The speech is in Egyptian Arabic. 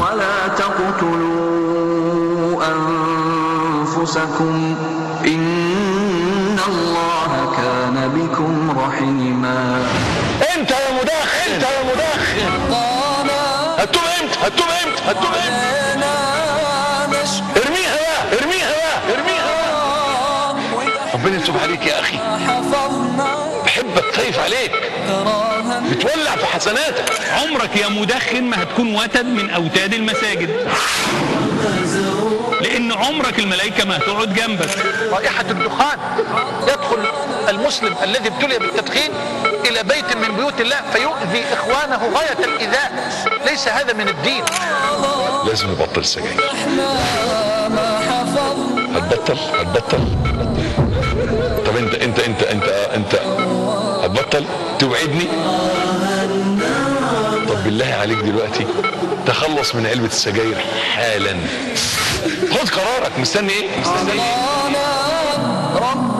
ولا تقتلوا أنفسكم إن الله كان بكم رحيما انت يا مدخن انت يا مدخن هتوب امتى هتوب امتى هتوب امتى ارميها بقى ارميها بقى ارميها بقى ربنا يتوب عليك يا اخي بحبك خايف عليك بتولع في حسناتك عمرك يا مدخن ما هتكون وتد من اوتاد المساجد لان عمرك الملائكه ما هتقعد جنبك رائحة الدخان يدخل المسلم الذي ابتلي بالتدخين إلى بيت من بيوت الله فيؤذي إخوانه غاية الإيذاء ليس هذا من الدين لازم نبطل سجاير هتبطل هتبطل طب انت انت انت انت انت هتبطل توعدني طب بالله عليك دلوقتي تخلص من علبة السجاير حالا خد قرارك مستني ايه مستني ايه رب